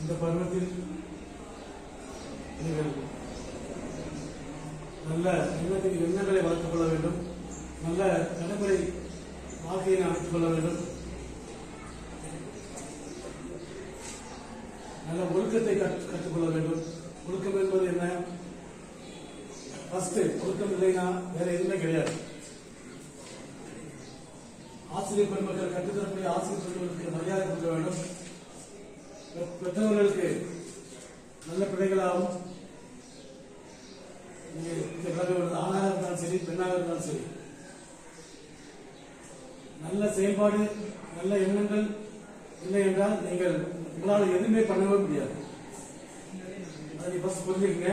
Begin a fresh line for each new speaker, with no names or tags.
இந்த பருவத்தில் நீங்கள் நல்ல எண்ணத்தில் எண்ணங்களை வளர்த்துக் கொள்ள வேண்டும் நல்ல நடைமுறை வாழ்க்கையை அமைத்துக் கொள்ள வேண்டும் நல்ல ஒழுக்கத்தை கற்று- கற்றுக்கொள்ள வேண்டும் ஒழுக்கம் என்பது என்ன ஃபர்ஸ்ட் ஒழுக்கம் இல்லைன்னா வேற எதுவுமே கிடையாது ஆசிரியர் பெருமக்கள் கற்றுத்தரக்கூடிய ஆசிரியர் பெருமக்களுக்கு மரியாதை கொடுக்க வேண்டும் பெ- பெற்றவர்களுக்கு நல்ல பிள்ளைகளாகவும் நீங்க இந்த பிறகு ஆணாக இருந்தாலும் சரி பெண்ணாக இருந்தாலும் சரி நல்ல செயல்பாடு நல்ல எண்ணங்கள் இல்லை என்றால் நீங்கள் உங்களால் எதுவுமே பண்ணவே முடியாது அதை ஃபர்ஸ்ட் புரிஞ்சுக்கங்க